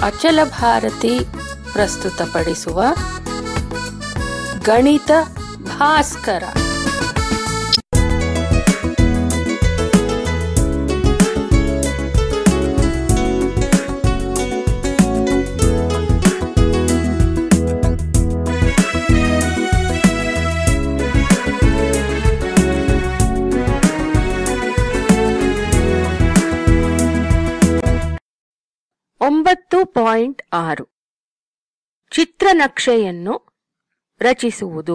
ಅಚಲ ಭಾರತಿ ಪ್ರಸ್ತುತಪಡಿಸುವ ಗಣಿತ ಭಾಸ್ಕರ ಒಂಬತ್ತು ಪಾಯಿಂಟ್ ಆರು ಚಿತ್ರನಕ್ಷೆಯನ್ನು ರಚಿಸುವುದು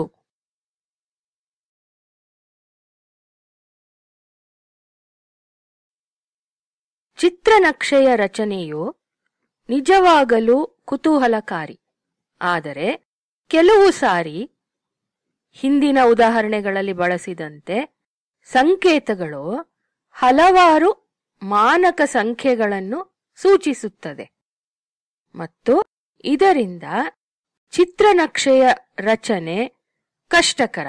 ಚಿತ್ರನಕ್ಷೆಯ ರಚನೆಯು ನಿಜವಾಗಲೂ ಕುತೂಹಲಕಾರಿ ಆದರೆ ಕೆಲವು ಸಾರಿ ಹಿಂದಿನ ಉದಾಹರಣೆಗಳಲ್ಲಿ ಬಳಸಿದಂತೆ ಸಂಕೇತಗಳು ಹಲವಾರು ಮಾನಕ ಸಂಖ್ಯೆಗಳನ್ನು ಸೂಚಿಸುತ್ತದೆ ಮತ್ತು ಇದರಿಂದ ಚಿತ್ರನಕ್ಷೆಯ ರಚನೆ ಕಷ್ಟಕರ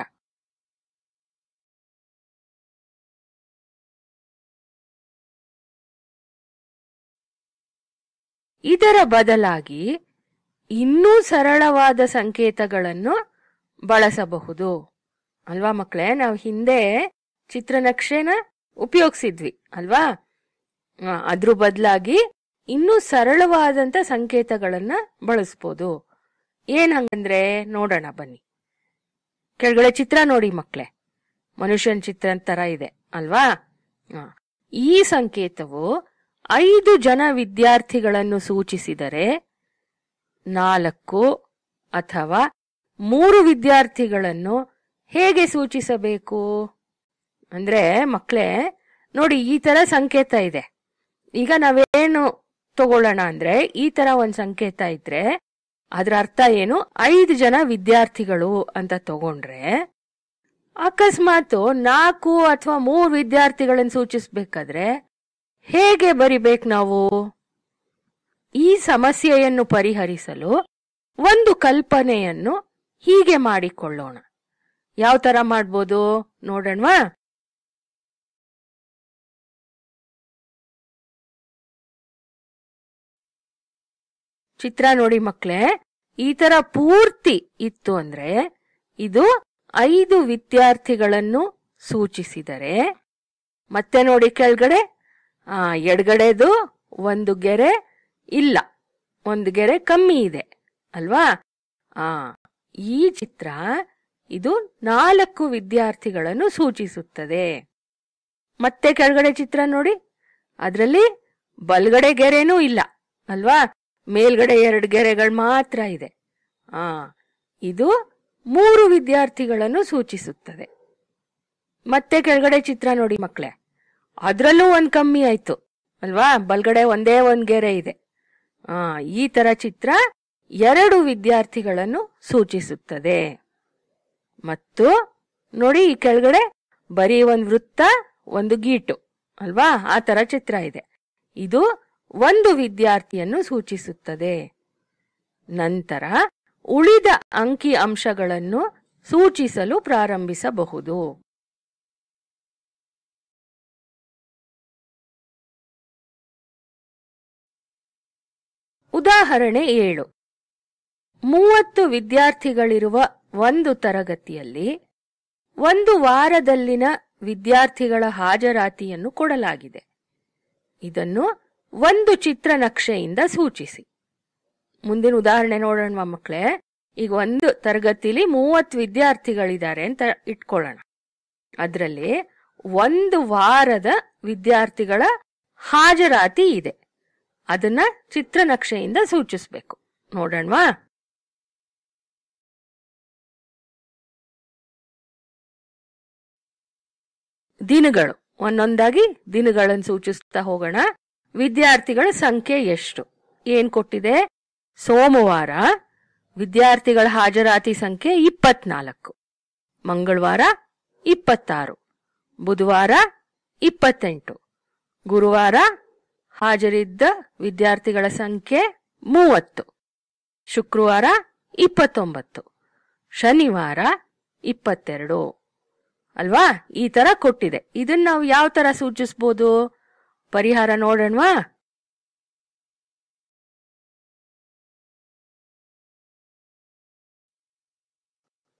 ಇದರ ಬದಲಾಗಿ ಇನ್ನೂ ಸರಳವಾದ ಸಂಕೇತಗಳನ್ನು ಬಳಸಬಹುದು ಅಲ್ವಾ ಮಕ್ಕಳೇ ನಾವು ಹಿಂದೆ ಚಿತ್ರನಕ್ಷೆನ ಉಪಯೋಗಿಸಿದ್ವಿ ಅಲ್ವಾ ಆ, ಅದ್ರ ಬದಲಾಗಿ ಇನ್ನೂ ಸರಳವಾದಂತ ಸಂಕೇತಗಳನ್ನ ಬಳಸ್ಬೋದು ಏನ್ ಹಂಗಂದ್ರೆ ನೋಡೋಣ ಬನ್ನಿ ಕೆಳಗಡೆ ಚಿತ್ರ ನೋಡಿ ಮಕ್ಳೇ ಮನುಷ್ಯನ ಚಿತ್ರ ತರ ಇದೆ ಅಲ್ವಾ ಆ, ಈ ಸಂಕೇತವು ಐದು ಜನ ವಿದ್ಯಾರ್ಥಿಗಳನ್ನು ಸೂಚಿಸಿದರೆ ನಾಲ್ಕು ಅಥವಾ ಮೂರು ವಿದ್ಯಾರ್ಥಿಗಳನ್ನು ಹೇಗೆ ಸೂಚಿಸಬೇಕು ಅಂದ್ರೆ ಮಕ್ಕಳೇ ನೋಡಿ ಈ ತರ ಸಂಕೇತ ಇದೆ ಈಗ ನಾವೇನು ತಗೊಳ್ಳೋಣ ಅಂದ್ರೆ ಈ ತರ ಒಂದ್ ಸಂಕೇತ ಇದ್ರೆ ಅದ್ರ ಅರ್ಥ ಏನು ಐದು ಜನ ವಿದ್ಯಾರ್ಥಿಗಳು ಅಂತ ತಗೊಂಡ್ರೆ ಅಕಸ್ಮಾತ್ ನಾಲ್ಕು ಅಥವಾ ಮೂರು ವಿದ್ಯಾರ್ಥಿಗಳನ್ನ ಸೂಚಿಸ್ಬೇಕಾದ್ರೆ ಹೇಗೆ ಬರಿಬೇಕು ನಾವು ಈ ಸಮಸ್ಯೆಯನ್ನು ಪರಿಹರಿಸಲು ಒಂದು ಕಲ್ಪನೆಯನ್ನು ಹೀಗೆ ಮಾಡಿಕೊಳ್ಳೋಣ ಯಾವ ತರ ಮಾಡ್ಬೋದು ನೋಡೋಣವಾ ಚಿತ್ರ ನೋಡಿ ಮಕ್ಳೇ ಈ ತರ ಪೂರ್ತಿ ಇತ್ತು ಅಂದ್ರೆ ಇದು ಐದು ವಿದ್ಯಾರ್ಥಿಗಳನ್ನು ಸೂಚಿಸಿದರೆ ಮತ್ತೆ ನೋಡಿ ಕೆಳಗಡೆ ಆ ಎಡಗಡೆದು ಒಂದು ಗೆರೆ ಇಲ್ಲ ಒಂದು ಗೆರೆ ಕಮ್ಮಿ ಇದೆ ಅಲ್ವಾ ಆ ಈ ಚಿತ್ರ ಇದು ನಾಲ್ಕು ವಿದ್ಯಾರ್ಥಿಗಳನ್ನು ಸೂಚಿಸುತ್ತದೆ ಮತ್ತೆ ಕೆಳಗಡೆ ಚಿತ್ರ ನೋಡಿ ಅದರಲ್ಲಿ ಬಲಗಡೆ ಗೆರೆನೂ ಇಲ್ಲ ಅಲ್ವಾ ಮೇಲ್ಗಡೆ ಎರಡು ಗೆರೆಗಳು ಮಾತ್ರ ಇದೆ ಆ ಇದು ಮೂರು ವಿದ್ಯಾರ್ಥಿಗಳನ್ನು ಸೂಚಿಸುತ್ತದೆ ಮತ್ತೆ ಕೆಳಗಡೆ ಚಿತ್ರ ನೋಡಿ ಮಕ್ಕಳೇ ಅದ್ರಲ್ಲೂ ಒಂದ್ ಕಮ್ಮಿ ಆಯ್ತು ಅಲ್ವಾ ಬಲ್ಗಡೆ ಒಂದೇ ಒಂದ್ ಗೆರೆ ಇದೆ ಆ ಈ ತರ ಚಿತ್ರ ಎರಡು ವಿದ್ಯಾರ್ಥಿಗಳನ್ನು ಸೂಚಿಸುತ್ತದೆ ಮತ್ತು ನೋಡಿ ಈ ಕೆಳಗಡೆ ಬರೀ ಒಂದ್ ವೃತ್ತ ಒಂದು ಗೀಟು ಅಲ್ವಾ ಆ ತರ ಚಿತ್ರ ಇದೆ ಇದು ಒಂದು ವಿದ್ಯಾರ್ಥಿಯನ್ನು ಸೂಚಿಸುತ್ತದೆ ನಂತರ ಉಳಿದ ಅಂಕಿ ಅಂಶಗಳನ್ನು ಸೂಚಿಸಲು ಪ್ರಾರಂಭಿಸಬಹುದು ಉದಾಹರಣೆ ಏಳು ಮೂವತ್ತು ವಿದ್ಯಾರ್ಥಿಗಳಿರುವ ಒಂದು ತರಗತಿಯಲ್ಲಿ ಒಂದು ವಾರದಲ್ಲಿನ ವಿದ್ಯಾರ್ಥಿಗಳ ಹಾಜರಾತಿಯನ್ನು ಕೊಡಲಾಗಿದೆ ಇದನ್ನು ಒಂದು ಚಿತ್ರನಕ್ಷೆಯಿಂದ ಸೂಚಿಸಿ ಮುಂದಿನ ಉದಾಹರಣೆ ನೋಡೋಣ ಮಕ್ಕಳೇ ಈಗ ಒಂದು ತರಗತಿಲಿ ಮೂವತ್ತು ವಿದ್ಯಾರ್ಥಿಗಳಿದ್ದಾರೆ ಅಂತ ಇಟ್ಕೊಳ್ಳೋಣ ಅದರಲ್ಲಿ ಒಂದು ವಾರದ ವಿದ್ಯಾರ್ಥಿಗಳ ಹಾಜರಾತಿ ಇದೆ ಅದನ್ನ ಚಿತ್ರನಕ್ಷೆಯಿಂದ ಸೂಚಿಸ್ಬೇಕು ನೋಡೋಣವಾ ದಿನಗಳು ಒಂದೊಂದಾಗಿ ದಿನಗಳನ್ನು ಸೂಚಿಸ್ತಾ ಹೋಗೋಣ ವಿದ್ಯಾರ್ಥಿಗಳ ಸಂಖ್ಯೆ ಎಷ್ಟು ಏನ್ ಕೊಟ್ಟಿದೆ ಸೋಮವಾರ ವಿದ್ಯಾರ್ಥಿಗಳ ಹಾಜರಾತಿ ಸಂಖ್ಯೆ ಇಪ್ಪತ್ನಾಲ್ಕು ಮಂಗಳವಾರ ಇಪ್ಪತ್ತಾರು ಬುಧವಾರ ಇಪ್ಪತ್ತೆಂಟು ಗುರುವಾರ ಹಾಜರಿದ್ದ ವಿದ್ಯಾರ್ಥಿಗಳ ಸಂಖ್ಯೆ ಮೂವತ್ತು ಶುಕ್ರವಾರ ಇಪ್ಪತ್ತೊಂಬತ್ತು ಶನಿವಾರ ಇಪ್ಪತ್ತೆರಡು ಅಲ್ವಾ ಈ ತರ ಕೊಟ್ಟಿದೆ ಇದನ್ನ ನಾವು ಯಾವ ತರ ಸೂಚಿಸ್ಬೋದು ಪರಿಹಾರ ನೋಡೋಣವಾ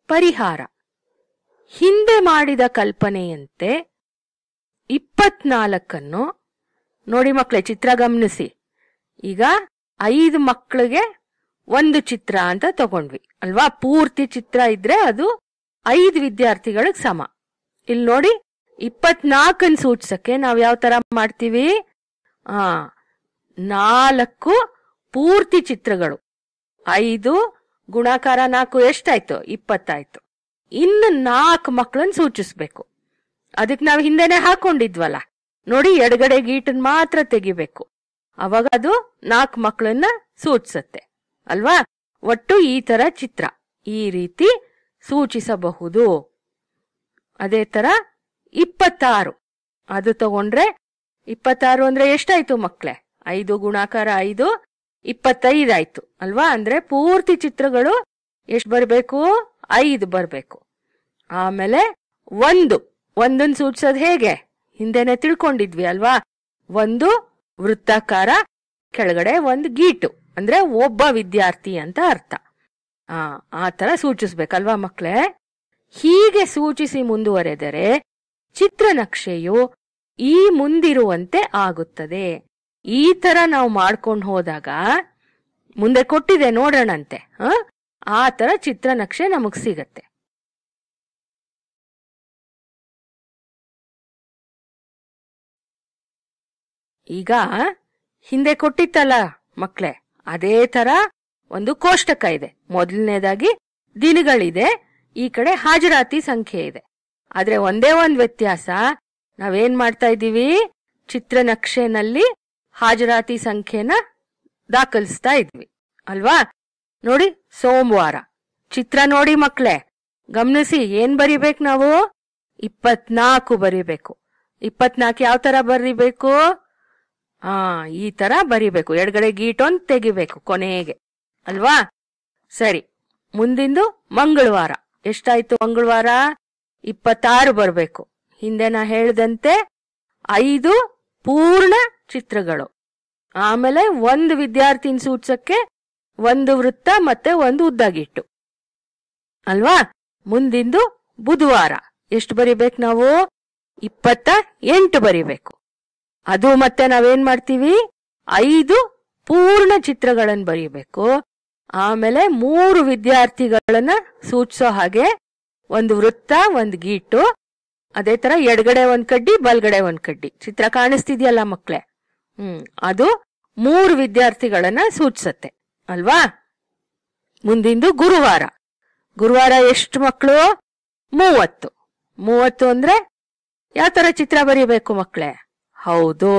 ಪರಿಹಾರ ಹಿಂದೆ ಮಾಡಿದ ಕಲ್ಪನೆಯಂತೆ ಇಪ್ಪತ್ನಾಲ್ಕನ್ನು ನೋಡಿ ಮಕ್ಕಳೇ ಚಿತ್ರ ಗಮನಿಸಿ ಈಗ ಐದು ಮಕ್ಕಳಿಗೆ ಒಂದು ಚಿತ್ರ ಅಂತ ತಗೊಂಡ್ವಿ ಅಲ್ವಾ ಪೂರ್ತಿ ಚಿತ್ರ ಇದ್ರೆ ಅದು ಐದು ವಿದ್ಯಾರ್ಥಿಗಳಿಗೆ ಸಮ ಇಲ್ಲಿ ನೋಡಿ ಇಪ್ಪತ್ನಾಲ್ಕನ್ ಸೂಚಿಸಕ್ಕೆ ನಾವ್ ಯಾವ ತರ ಮಾಡ್ತೀವಿ ಆ ನಾಲ್ಕು ಪೂರ್ತಿ ಚಿತ್ರಗಳು ಐದು ಗುಣಾಕಾರ ನಾಲ್ಕು ಎಷ್ಟಾಯ್ತು ಇಪ್ಪತ್ತಾಯ್ತು ಇನ್ನು ನಾಲ್ಕು ಮಕ್ಕಳನ್ನ ಸೂಚಿಸ್ಬೇಕು ಅದಕ್ಕೆ ನಾವು ಹಿಂದೆನೆ ಹಾಕೊಂಡಿದ್ವಲ್ಲ ನೋಡಿ ಎಡಗಡೆ ಗೀಟನ್ ಮಾತ್ರ ತೆಗಿಬೇಕು ಅವಾಗ ಅದು ನಾಲ್ಕು ಮಕ್ಕಳನ್ನ ಸೂಚಿಸತ್ತೆ ಅಲ್ವಾ ಒಟ್ಟು ಈ ತರ ಚಿತ್ರ ಈ ರೀತಿ ಸೂಚಿಸಬಹುದು ಅದೇ ತರ ಇಪ್ಪತ್ತಾರು ಅದು ತಗೊಂಡ್ರೆ ಇಪ್ಪತ್ತಾರು ಅಂದ್ರೆ ಎಷ್ಟಾಯ್ತು ಮಕ್ಳೇ ಐದು ಗುಣಾಕಾರ ಐದು ಇಪ್ಪತ್ತೈದಾಯ್ತು ಅಲ್ವಾ ಅಂದ್ರೆ ಪೂರ್ತಿ ಚಿತ್ರಗಳು ಎಷ್ಟು ಬರ್ಬೇಕು ಐದು ಬರ್ಬೇಕು ಆಮೇಲೆ ಒಂದು ಒಂದನ್ ಸೂಚಿಸೋದು ಹೇಗೆ ಹಿಂದೆನೆ ತಿಳ್ಕೊಂಡಿದ್ವಿ ಅಲ್ವಾ ಒಂದು ವೃತ್ತಾಕಾರ ಕೆಳಗಡೆ ಒಂದು ಗೀಟು ಅಂದ್ರೆ ಒಬ್ಬ ವಿದ್ಯಾರ್ಥಿ ಅಂತ ಅರ್ಥ ಆ ಆ ತರ ಸೂಚಿಸ್ಬೇಕಲ್ವಾ ಮಕ್ಳೇ ಹೀಗೆ ಸೂಚಿಸಿ ಮುಂದುವರೆದರೆ ಚಿತ್ರನಕ್ಷೆಯು ಈ ಮುಂದಿರುವಂತೆ ಆಗುತ್ತದೆ ಈ ತರ ನಾವು ಮಾಡ್ಕೊಂಡು ಹೋದಾಗ ಮುಂದೆ ಕೊಟ್ಟಿದೆ ನೋಡೋಣಂತೆ ಹ? ಆ ತರ ಚಿತ್ರನಕ್ಷೆ ನಮಗ್ ಸಿಗತ್ತೆ ಈಗ ಹಿಂದೆ ಕೊಟ್ಟಿತ್ತಲ್ಲ ಮಕ್ಳೇ ಅದೇ ತರ ಒಂದು ಕೋಷ್ಟಕ ಇದೆ ಮೊದಲನೇದಾಗಿ ದಿನಗಳಿದೆ ಈ ಕಡೆ ಹಾಜರಾತಿ ಸಂಖ್ಯೆ ಇದೆ ಆದ್ರೆ ಒಂದೇ ಒಂದ್ ವ್ಯತ್ಯಾಸ ನಾವೇನ್ ಮಾಡ್ತಾ ಇದ್ದೀವಿ ಚಿತ್ರನಕ್ಷೆನಲ್ಲಿ ಹಾಜರಾತಿ ಸಂಖ್ಯೆನ ದಾಖಲಿಸ್ತಾ ಇದ್ವಿ ಅಲ್ವಾ ನೋಡಿ ಸೋಮವಾರ ಚಿತ್ರ ನೋಡಿ ಮಕ್ಳೇ ಗಮನಿಸಿ ಏನ್ ಬರಿಬೇಕು ನಾವು ಇಪ್ಪತ್ನಾಲ್ಕು ಬರಿಬೇಕು ಇಪ್ಪತ್ನಾಲ್ಕು ಯಾವ ತರ ಬರಿಬೇಕು ಆ ಈ ತರ ಬರಿಬೇಕು ಎಡಗಡೆ ಗೀಟೊಂದ್ ತೆಗಿಬೇಕು ಕೊನೆಗೆ ಅಲ್ವಾ ಸರಿ ಮುಂದಿಂದು ಮಂಗಳವಾರ ಎಷ್ಟಾಯ್ತು ಮಂಗಳವಾರ ಇಪ್ಪತ್ತಾರು ಬರ್ಬೇಕು ಹಿಂದೆ ನಾ ಹೇಳ್ದಂತೆ ಐದು ಪೂರ್ಣ ಚಿತ್ರಗಳು ಆಮೇಲೆ ಒಂದು ವಿದ್ಯಾರ್ಥಿನ ಸೂಚಿಸಕ್ಕೆ ಒಂದು ವೃತ್ತ ಮತ್ತೆ ಒಂದು ಉದ್ದಗಿಟ್ಟು ಅಲ್ವಾ ಮುಂದಿಂದು ಬುಧವಾರ ಎಷ್ಟು ಬರಿಬೇಕು ನಾವು ಇಪ್ಪತ್ತ ಎಂಟು ಬರಿಬೇಕು ಅದು ಮತ್ತೆ ನಾವೇನ್ ಮಾಡ್ತೀವಿ ಐದು ಪೂರ್ಣ ಚಿತ್ರಗಳನ್ನು ಬರೀಬೇಕು ಆಮೇಲೆ ಮೂರು ವಿದ್ಯಾರ್ಥಿಗಳನ್ನ ಸೂಚಿಸೋ ಹಾಗೆ ಒಂದು ವೃತ್ತ ಒಂದು ಗೀಟು ಅದೇ ತರ ಎಡಗಡೆ ಒಂದ್ ಕಡ್ಡಿ ಬಲ್ಗಡೆ ಒಂದ್ ಕಡ್ಡಿ ಚಿತ್ರ ಕಾಣಿಸ್ತಿದ್ಯಲ್ಲ ಮಕ್ಳೇ ಹ್ಮ್ ಅದು ಮೂರು ವಿದ್ಯಾರ್ಥಿಗಳನ್ನ ಸೂಚಿಸತ್ತೆ ಅಲ್ವಾ ಮುಂದಿಂದು ಗುರುವಾರ ಗುರುವಾರ ಎಷ್ಟು ಮಕ್ಕಳು ಮೂವತ್ತು ಮೂವತ್ತು ಅಂದ್ರೆ ಯಾವ ತರ ಚಿತ್ರ ಬರೀಬೇಕು ಮಕ್ಳೇ ಹೌದು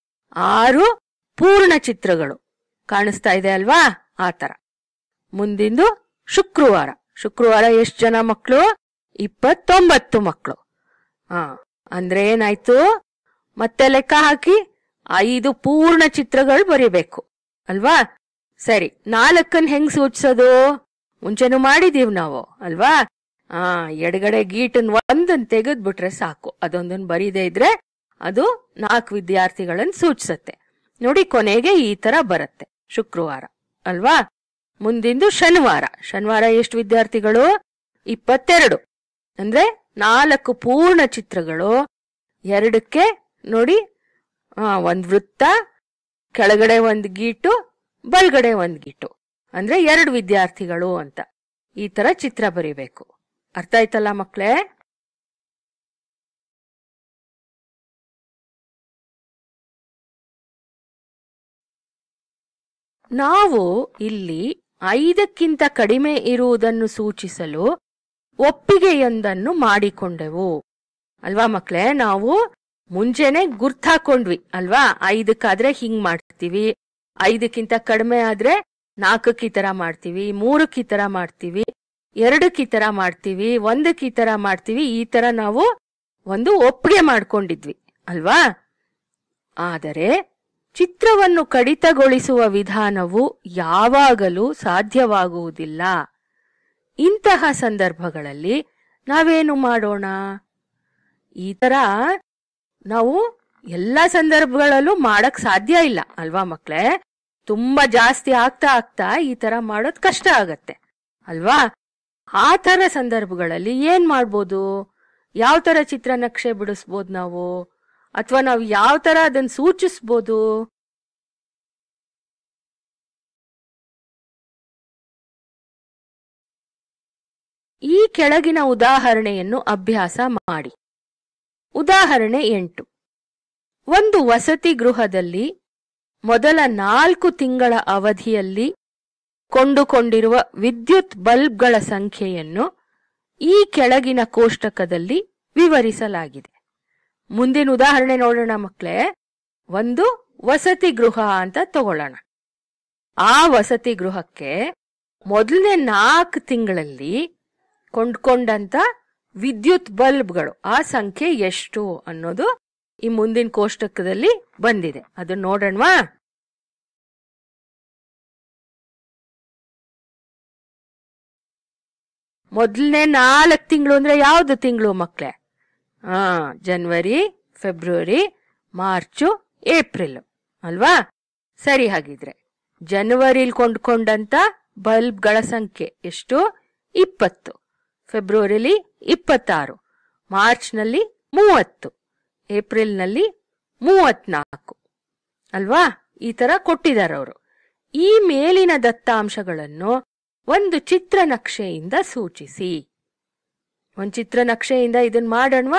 ಆರು ಪೂರ್ಣ ಚಿತ್ರಗಳು ಕಾಣಿಸ್ತಾ ಇದೆ ಅಲ್ವಾ ಆ ತರ ಮುಂದಿಂದು ಶುಕ್ರವಾರ ಶುಕ್ರವಾರ ಎಷ್ಟು ಜನ ಮಕ್ಕಳು ಇಪ್ಪತ್ತೊಂಬತ್ತು ಮಕ್ಕಳು ಹಾ ಅಂದ್ರೆ ಏನಾಯ್ತು ಮತ್ತೆ ಲೆಕ್ಕ ಹಾಕಿ ಐದು ಪೂರ್ಣ ಚಿತ್ರಗಳು ಬರಿಬೇಕು ಅಲ್ವಾ ಸರಿ ನಾಲ್ಕನ್ ಹೆಂಗ್ ಸೂಚಿಸೋದು ಮುಂಚೆನೂ ಮಾಡಿದೀವಿ ನಾವು ಅಲ್ವಾ ಆ ಎಡಗಡೆ ಗೀಟನ್ ಒಂದನ್ ತೆಗೆದ್ಬಿಟ್ರೆ ಸಾಕು ಅದೊಂದನ್ ಬರೀದೇ ಇದ್ರೆ ಅದು ನಾಲ್ಕು ವಿದ್ಯಾರ್ಥಿಗಳನ್ನ ಸೂಚಿಸತ್ತೆ ನೋಡಿ ಕೊನೆಗೆ ಈ ತರ ಬರುತ್ತೆ ಶುಕ್ರವಾರ ಅಲ್ವಾ ಮುಂದಿಂದು ಶನಿವಾರ ಶನಿವಾರ ಎಷ್ಟು ವಿದ್ಯಾರ್ಥಿಗಳು ಇಪ್ಪತ್ತೆರಡು ಅಂದ್ರೆ ನಾಲ್ಕು ಪೂರ್ಣ ಚಿತ್ರಗಳು ಎರಡಕ್ಕೆ ನೋಡಿ ಆ ಒಂದ್ ವೃತ್ತ ಕೆಳಗಡೆ ಒಂದ್ ಗೀಟು ಬಲ್ಗಡೆ ಒಂದ್ ಗೀಟು ಅಂದ್ರೆ ಎರಡು ವಿದ್ಯಾರ್ಥಿಗಳು ಅಂತ ಈ ತರ ಚಿತ್ರ ಬರಿಬೇಕು ಅರ್ಥ ಆಯ್ತಲ್ಲ ಮಕ್ಳೇ ನಾವು ಇಲ್ಲಿ ಐದಕ್ಕಿಂತ ಕಡಿಮೆ ಇರುವುದನ್ನು ಸೂಚಿಸಲು ಒಪ್ಪಿಗೆಯೊಂದನ್ನು ಮಾಡಿಕೊಂಡೆವು ಅಲ್ವಾ ಮಕ್ಳೇ ನಾವು ಮುಂಚೆನೆ ಗುರ್ತಾಕೊಂಡ್ವಿ ಅಲ್ವಾ ಐದಕ್ಕಾದ್ರೆ ಹಿಂಗ್ ಮಾಡ್ತೀವಿ ಐದಕ್ಕಿಂತ ಕಡಿಮೆ ಆದ್ರೆ ನಾಲ್ಕಕ್ಕೆ ಈ ತರ ಮಾಡ್ತೀವಿ ಮೂರಕ್ಕೆ ಈ ತರ ಮಾಡ್ತೀವಿ ಎರಡಕ್ಕೆ ಈ ತರ ಮಾಡ್ತೀವಿ ಒಂದಕ್ಕೆ ಈ ತರ ಮಾಡ್ತೀವಿ ಈ ತರ ನಾವು ಒಂದು ಒಪ್ಪಿಗೆ ಮಾಡ್ಕೊಂಡಿದ್ವಿ ಅಲ್ವಾ ಆದರೆ ಚಿತ್ರವನ್ನು ಕಡಿತಗೊಳಿಸುವ ವಿಧಾನವು ಯಾವಾಗಲೂ ಸಾಧ್ಯವಾಗುವುದಿಲ್ಲ ಇಂತಹ ಸಂದರ್ಭಗಳಲ್ಲಿ ನಾವೇನು ಮಾಡೋಣ ಈ ತರ ನಾವು ಎಲ್ಲ ಸಂದರ್ಭಗಳಲ್ಲೂ ಮಾಡಕ್ ಸಾಧ್ಯ ಇಲ್ಲ ಅಲ್ವಾ ಮಕ್ಳೇ ತುಂಬಾ ಜಾಸ್ತಿ ಆಗ್ತಾ ಆಗ್ತಾ ಈ ತರ ಮಾಡೋದ್ ಕಷ್ಟ ಆಗತ್ತೆ ಅಲ್ವಾ ಆ ತರ ಸಂದರ್ಭಗಳಲ್ಲಿ ಏನ್ ಮಾಡ್ಬೋದು ಯಾವ ತರ ಚಿತ್ರ ನಕ್ಷೆ ಬಿಡಿಸ್ಬೋದು ನಾವು ಅಥವಾ ನಾವು ಯಾವ ತರ ಅದನ್ನ ಸೂಚಿಸ್ಬೋದು ಈ ಕೆಳಗಿನ ಉದಾಹರಣೆಯನ್ನು ಅಭ್ಯಾಸ ಮಾಡಿ ಉದಾಹರಣೆ ಎಂಟು ಒಂದು ವಸತಿ ಗೃಹದಲ್ಲಿ ಮೊದಲ ನಾಲ್ಕು ತಿಂಗಳ ಅವಧಿಯಲ್ಲಿ ಕೊಂಡುಕೊಂಡಿರುವ ವಿದ್ಯುತ್ ಬಲ್ಬ್ಗಳ ಸಂಖ್ಯೆಯನ್ನು ಈ ಕೆಳಗಿನ ಕೋಷ್ಟಕದಲ್ಲಿ ವಿವರಿಸಲಾಗಿದೆ ಮುಂದಿನ ಉದಾಹರಣೆ ನೋಡೋಣ ಮಕ್ಕಳೇ ಒಂದು ವಸತಿ ಗೃಹ ಅಂತ ತಗೊಳ್ಳೋಣ ಆ ವಸತಿ ಗೃಹಕ್ಕೆ ಮೊದಲನೇ ನಾಲ್ಕು ತಿಂಗಳಲ್ಲಿ ಕೊಂಡ್ಕೊಂಡಂತ ವಿದ್ಯುತ್ ಬಲ್ಬ್ಗಳು ಆ ಸಂಖ್ಯೆ ಎಷ್ಟು ಅನ್ನೋದು ಈ ಮುಂದಿನ ಕೋಷ್ಟಕದಲ್ಲಿ ಬಂದಿದೆ ಅದನ್ನ ನೋಡೋಣವಾ ಮೊದಲನೇ ನಾಲ್ಕು ತಿಂಗಳು ಅಂದ್ರೆ ಯಾವ್ದು ತಿಂಗಳು ಮಕ್ಳೇ ಹಾ ಜನವರಿ ಫೆಬ್ರವರಿ ಮಾರ್ಚು ಏಪ್ರಿಲ್ ಅಲ್ವಾ ಸರಿ ಹಾಗಿದ್ರೆ ಜನವರಿಲ್ ಕೊಂಡ್ಕೊಂಡಂತ ಬಲ್ಬ್ಗಳ ಸಂಖ್ಯೆ ಎಷ್ಟು ಇಪ್ಪತ್ತು ಫೆಬ್ರವರಿಲಿ ಇಪ್ಪತ್ತಾರು ಮಾರ್ಚ್ನಲ್ಲಿ ಮೂವತ್ತು ಏಪ್ರಿಲ್ನಲ್ಲಿ ಮೂವತ್ನಾಲ್ಕು ಅಲ್ವಾ ಈ ತರ ಕೊಟ್ಟಿದ್ದಾರೆ ಅವರು ಈ ಮೇಲಿನ ದತ್ತಾಂಶಗಳನ್ನು ಒಂದು ಚಿತ್ರನಕ್ಷೆಯಿಂದ ಸೂಚಿಸಿ ಒಂದ್ ಚಿತ್ರನಕ್ಷೆಯಿಂದ ಇದನ್ ಮಾಡೋಣವಾ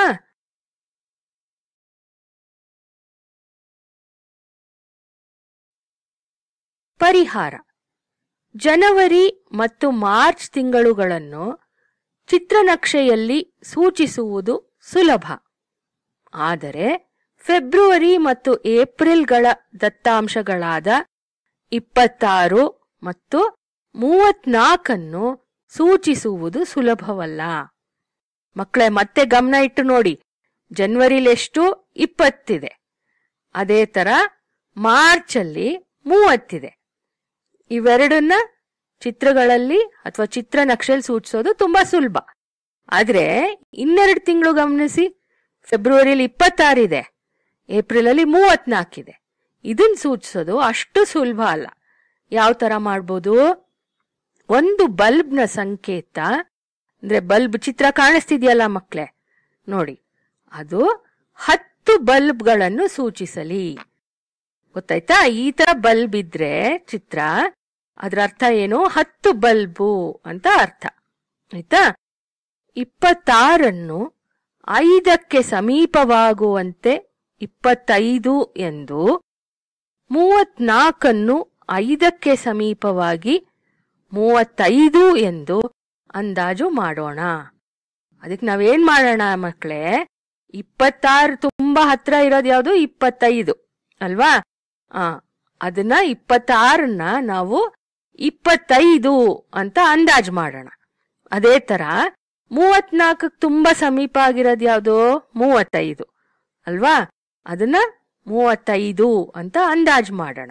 ಪರಿಹಾರ ಜನವರಿ ಮತ್ತು ಮಾರ್ಚ್ ತಿಂಗಳುಗಳನ್ನು ಚಿತ್ರನಕ್ಷೆಯಲ್ಲಿ ಸೂಚಿಸುವುದು ಸುಲಭ ಆದರೆ ಫೆಬ್ರವರಿ ಮತ್ತು ಏಪ್ರಿಲ್ಗಳ ದತ್ತಾಂಶಗಳಾದ ಇಪ್ಪತ್ತಾರು ಮತ್ತು ಮೂವತ್ನಾಲ್ಕನ್ನು ಸೂಚಿಸುವುದು ಸುಲಭವಲ್ಲ ಮಕ್ಕಳೇ ಮತ್ತೆ ಗಮನ ಇಟ್ಟು ನೋಡಿ ಜನವರಿಲೆಷ್ಟು ಇಪ್ಪತ್ತಿದೆ ಅದೇ ತರ ಮಾರ್ಚಲ್ಲಿ ಮೂವತ್ತಿದೆ ಇವೆರಡನ್ನ ಚಿತ್ರಗಳಲ್ಲಿ ಅಥವಾ ಚಿತ್ರ ನಕ್ಷೆಯಲ್ಲಿ ಸೂಚಿಸೋದು ತುಂಬಾ ಸುಲಭ ಆದ್ರೆ ಇನ್ನೆರಡು ತಿಂಗಳು ಗಮನಿಸಿ ಫೆಬ್ರವರಿಲಿ ಇಪ್ಪತ್ತಾರಿದೆ ಏಪ್ರಿಲ್ ಅಲ್ಲಿ ಮೂವತ್ನಾಲ್ಕಿದೆ ಇದನ್ನ ಸೂಚಿಸೋದು ಅಷ್ಟು ಸುಲಭ ಅಲ್ಲ ಯಾವ ತರ ಮಾಡ್ಬೋದು ಒಂದು ಬಲ್ಬ್ನ ಸಂಕೇತ ಅಂದ್ರೆ ಬಲ್ಬ್ ಚಿತ್ರ ಕಾಣಿಸ್ತಿದ್ಯಲ್ಲ ಮಕ್ಳೇ ನೋಡಿ ಅದು ಹತ್ತು ಬಲ್ಬ್ಗಳನ್ನು ಸೂಚಿಸಲಿ ಗೊತ್ತಾಯ್ತಾ ಈ ತರ ಬಲ್ಬ್ ಇದ್ರೆ ಚಿತ್ರ ಅದ್ರ ಅರ್ಥ ಏನು ಹತ್ತು ಬಲ್ಬು ಅಂತ ಅರ್ಥ ಆಯ್ತಾ ಇಪ್ಪತ್ತಾರನ್ನು ಐದಕ್ಕೆ ಸಮೀಪವಾಗುವಂತೆ ಇಪ್ಪತ್ತೈದು ಎಂದು ಮೂವತ್ನಾಲ್ಕನ್ನು ಐದಕ್ಕೆ ಸಮೀಪವಾಗಿ ಮೂವತ್ತೈದು ಎಂದು ಅಂದಾಜು ಮಾಡೋಣ ಅದಕ್ಕೆ ನಾವೇನ್ ಮಾಡೋಣ ಮಕ್ಕಳೇ ಇಪ್ಪತ್ತಾರು ತುಂಬಾ ಹತ್ರ ಇರೋದು ಯಾವುದು ಇಪ್ಪತ್ತೈದು ಅಲ್ವಾ ಆ ಅದನ್ನ ಇಪ್ಪತ್ತಾರನ್ನ ನಾವು ಇಪ್ಪತ್ತೈದು ಅಂತ ಅಂದಾಜ್ ಮಾಡೋಣ ಅದೇ ತರ ಮೂವತ್ನಾಲ್ಕಕ್ಕೆ ತುಂಬಾ ಸಮೀಪ ಆಗಿರೋದು ಯಾವುದು ಮೂವತ್ತೈದು ಅಲ್ವಾ ಅದನ್ನ ಮೂವತ್ತೈದು ಅಂತ ಅಂದಾಜ್ ಮಾಡೋಣ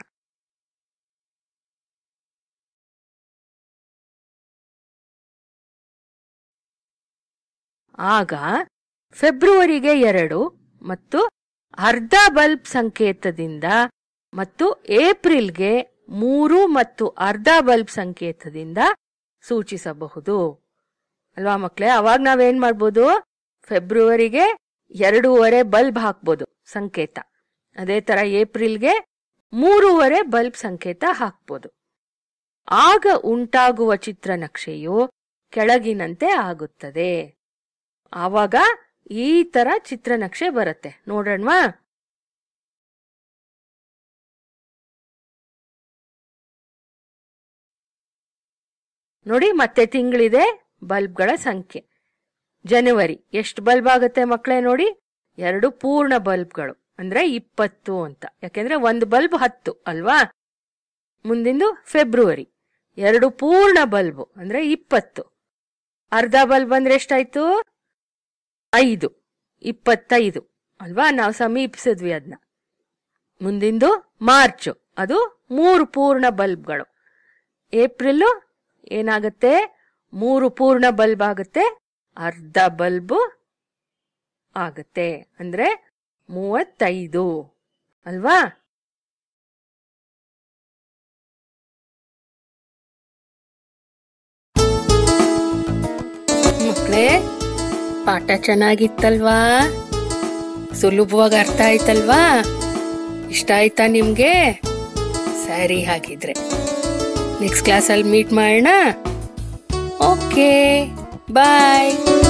ಆಗ ಫೆಬ್ರವರಿಗೆ ಎರಡು ಮತ್ತು ಅರ್ಧ ಬಲ್ಬ್ ಸಂಕೇತದಿಂದ ಮತ್ತು ಏಪ್ರಿಲ್ಗೆ ಮೂರು ಮತ್ತು ಅರ್ಧ ಬಲ್ಬ್ ಸಂಕೇತದಿಂದ ಸೂಚಿಸಬಹುದು ಅಲ್ವಾ ಮಕ್ಳೇ ಅವಾಗ ನಾವೇನ್ ಮಾಡ್ಬೋದು ಫೆಬ್ರವರಿಗೆ ಎರಡೂವರೆ ಬಲ್ಬ್ ಹಾಕ್ಬೋದು ಸಂಕೇತ ಅದೇ ತರ ಏಪ್ರಿಲ್ಗೆ ಮೂರುವರೆ ಬಲ್ಬ್ ಸಂಕೇತ ಹಾಕ್ಬೋದು ಆಗ ಉಂಟಾಗುವ ಚಿತ್ರನಕ್ಷೆಯು ಕೆಳಗಿನಂತೆ ಆಗುತ್ತದೆ ಆವಾಗ ಈ ತರ ಚಿತ್ರನಕ್ಷೆ ಬರುತ್ತೆ ನೋಡೋಣವಾ ನೋಡಿ ಮತ್ತೆ ತಿಂಗಳಿದೆ ಬಲ್ಬ್ಗಳ ಸಂಖ್ಯೆ ಜನವರಿ ಎಷ್ಟು ಬಲ್ಬ್ ಆಗುತ್ತೆ ಮಕ್ಕಳೇ ನೋಡಿ ಎರಡು ಪೂರ್ಣ ಬಲ್ಬ್ಗಳು ಅಂದ್ರೆ ಇಪ್ಪತ್ತು ಅಂತ ಯಾಕೆಂದ್ರೆ ಒಂದು ಬಲ್ಬ್ ಹತ್ತು ಅಲ್ವಾ ಮುಂದಿಂದು ಫೆಬ್ರವರಿ ಎರಡು ಪೂರ್ಣ ಬಲ್ಬ್ ಅಂದ್ರೆ ಇಪ್ಪತ್ತು ಅರ್ಧ ಬಲ್ಬ್ ಅಂದ್ರೆ ಎಷ್ಟಾಯ್ತು ಐದು ಇಪ್ಪತ್ತೈದು ಅಲ್ವಾ ನಾವು ಸಮೀಪಿಸಿದ್ವಿ ಅದನ್ನ ಮುಂದಿಂದು ಮಾರ್ಚ್ ಅದು ಮೂರು ಪೂರ್ಣ ಬಲ್ಬ್ಗಳು ಏಪ್ರಿಲ್ ಏನಾಗುತ್ತೆ ಮೂರು ಪೂರ್ಣ ಬಲ್ಬ್ ಆಗುತ್ತೆ ಅರ್ಧ ಬಲ್ಬ್ ಆಗುತ್ತೆ ಅಂದ್ರೆ ಮೂವತ್ತೈದು ಅಲ್ವಾ ಮಕ್ಕಳೇ ಪಾಠ ಚೆನ್ನಾಗಿತ್ತಲ್ವಾ ಸುಲಭವಾಗಿ ಅರ್ಥ ಆಯ್ತಲ್ವಾ ಇಷ್ಟ ಆಯ್ತಾ ನಿಮ್ಗೆ ಸರಿ ಹಾಗಿದ್ರೆ ನೆಕ್ಸ್ಟ್ ಕ್ಲಾಸಲ್ಲಿ ಮೀಟ್ ಮಾಡೋಣ ಓಕೆ ಬಾಯ್